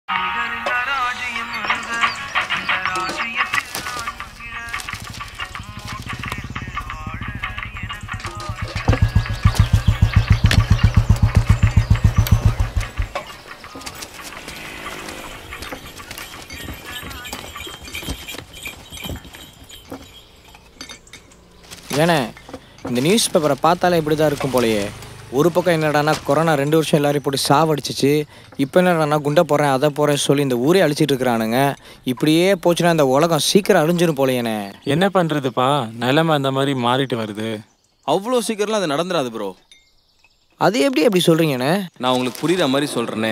ஏண்ணே இந்த நியூஸ் பேப்பரை பார்த்தாலே இப்படி தான் இருக்கும் போலயே ஒரு பக்கம் என்னடான்னா கொரோனா ரெண்டு வருஷம் எல்லாரையும் போட்டு சாவடிச்சிச்சு இப்போ என்னடான்னா குண்டை போகிறேன் அதை போகிறேன் சொல்லி இந்த ஊரே அழிச்சிட்டு இருக்கிறானுங்க இப்படியே போச்சுன்னா இந்த உலகம் சீக்கிரம் அழிஞ்சிரும் போலயேண்ணே என்ன பண்றதுப்பா நிலைமை அந்த மாதிரி மாறிட்டு வருது அவ்வளோ சீக்கிரம்லாம் அது நடந்துடாது ப்ரோ அது எப்படி அப்படி சொல்கிறீங்கண்ணே நான் உங்களுக்கு புரியுற மாதிரி சொல்கிறேனே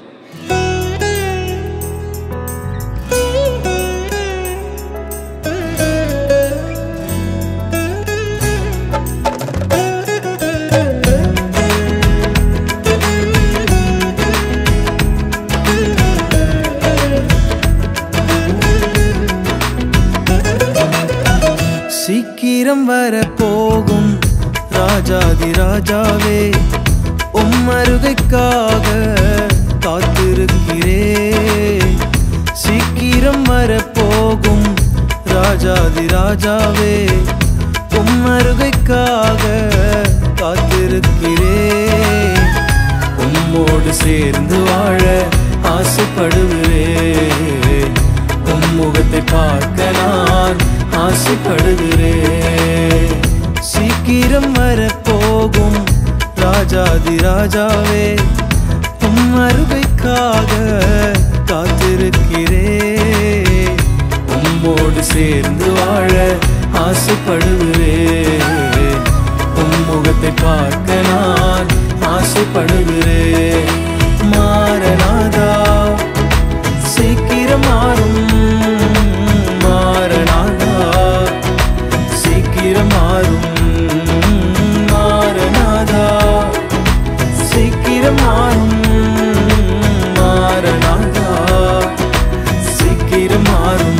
சீக்கிரம் வர போகும் ராஜாதி ராஜாவே உம்மருகைக்காக காத்திருக்கிறே சீக்கிரம் வர போகும் ராஜாதி ராஜாவே உம்மருகைக்காக காத்திருக்கிறே உம்மோடு சேர்ந்து வாழ ஆசைப்படுகிறேன் உம் முகத்தை பார்க்க நான் ஆசைப்படுகிறேன் சீக்கிரம் வர போகும் ராஜாதி ராஜாவே உம் அருகைக்காக காத்திருக்கிறேன் உம்மோடு சேர்ந்து வாழ ஆசைப்படுகிறேன் உம் முகத்தை பார்க்க நான் ஆசைப்படுகிறேன் மாறனாதா சீக்கிரம் மாறும் மாறனாதா சீக்கிரம் மாறும் மாறனாதா சீக்கிரம் மாறும் மாறனாதா சீக்கிரம் மாறும்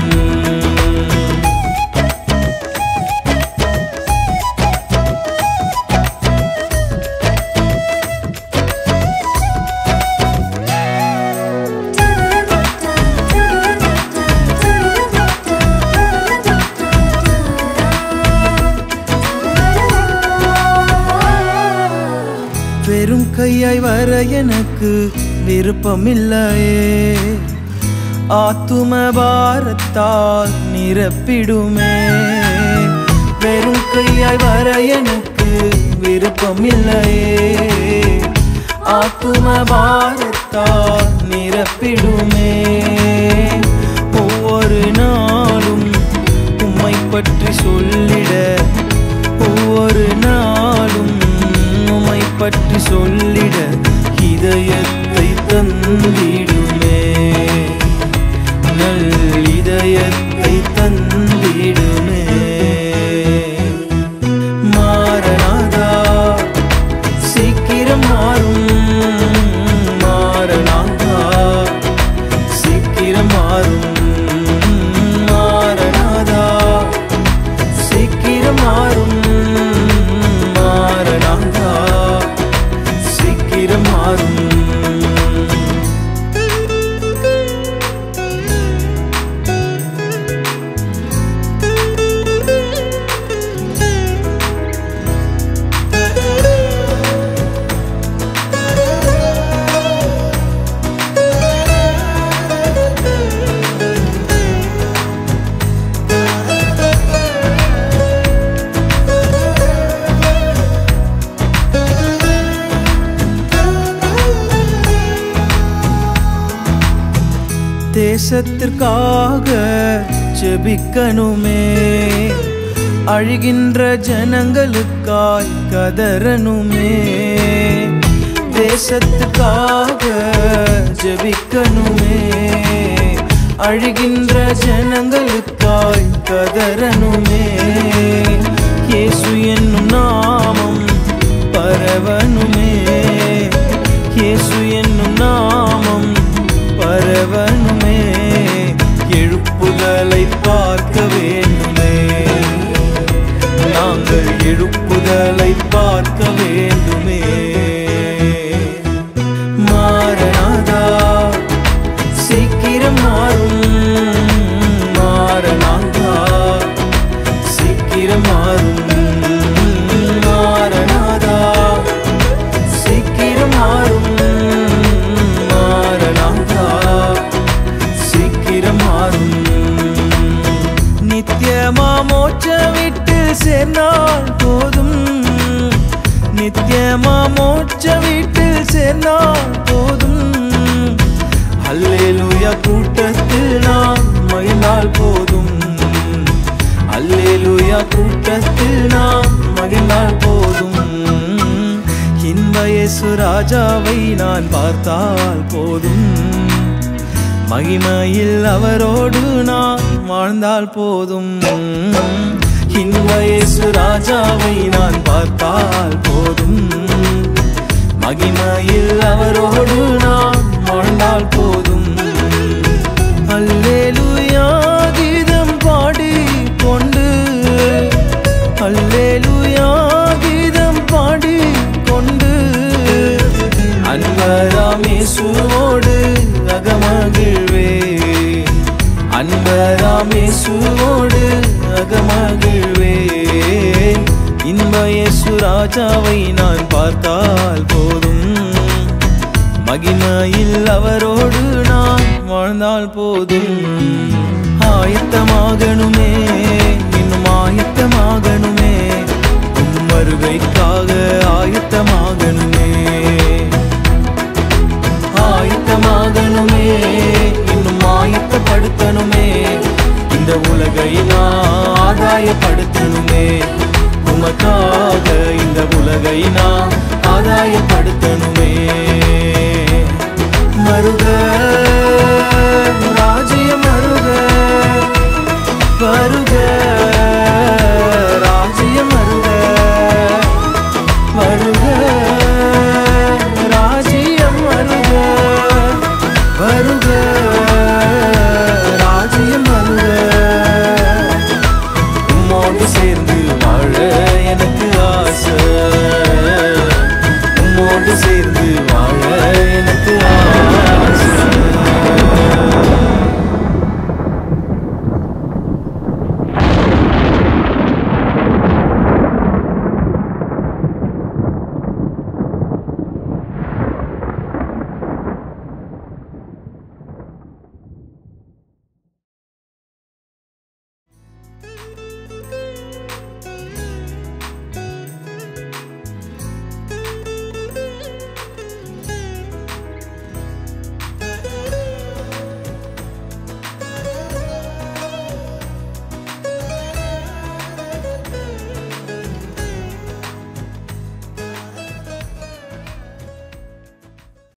வெறும் கையாய் வர எனக்கு விருப்பமில்லையே ஆத்தும பாரத்தால் நிரப்பிடுமே வெறும் கையாய் வர எனக்கு விருப்பமில்லையே ஆத்தும பாரத்தால் நிரப்பிடுமே ஒவ்வொரு நாளும் உம்மை பற்றி சொல்லிட ஒவ்வொரு நாளும் உம்மை பற்றி சொல்லிட இதயத்தை தந்திடுமே நல் இதயத்தை தந்திடுமே மாறனாதா சீக்கிரம் மாறும் மாறனாதா சீக்கிரம் மாறும் மாறனாதா சீக்கிரம் மாறும் மாறனாதா சீக்கிரம் மாறும் தேசத்திற்காக ஜெபிக்கணுமே அழுகின்ற ஜனங்களுக்காய் கதறணுமே தேசத்துக்காக ஜெபிக்கணுமே அழுகின்ற ஜனங்களுக்காய் கதறணுமே இயேசு என்னும் நாமம் பரவனுமே இயேசு என்னும் நாமம் பரவனுமே எழுப்புதலை பார்க்க வேண்டுமே நாங்கள் எழுப்புதலை பார்க்க வேண்டுமே மாறனாதா சேர்ந்தால் போதும் நித்தியமா மோட்ச வீட்டில் சேர்ந்தால் போதும் அல்லேலூயா கூட்டத்தில் நாம் மகிழ்ந்தால் போதும் அல்லேலூயா கூட்டத்தில் நாம் மகிழ்ந்தால் போதும் இன்ப இயேசு ராஜாவை நான் பார்த்தால் போதும் மகிமையில் அவரோடு நான் வாழ்ந்தால் போதும் இன்ப இயேசு ராஜாவை நான் பார்த்தால் போதும் மகிமையில் அவரோடு நான் வாழ்ந்தால் போதும் அல்லேலூயா கீதம் பாடி கொண்டு அல்லேலூயா கீதம் பாடி கொண்டு அன்பராமேசுவோடு அகமகிழ்வே அன்பராமேசுவோடு அகமகிழ்வே இன்ப இயேசு ராஜாவை நான் பார்த்தால் போதும் மகிமையில் அவரோடு நான் வாழ்ந்தால் போதும் ஆயத்தமாகணுமே இன்னும் ஆயத்தமாகணுமே உம் வருகைக்காக ஆயத்தமாகணுமே ஆயத்தமாகணுமே இன்னும் ஆயத்தப்படுத்தணுமே இந்த உலகை நான் ஆதாயப்படுத்தணுமே உமக்காக இந்த உலகை நான் ஆதாயப்படுத்தணுமே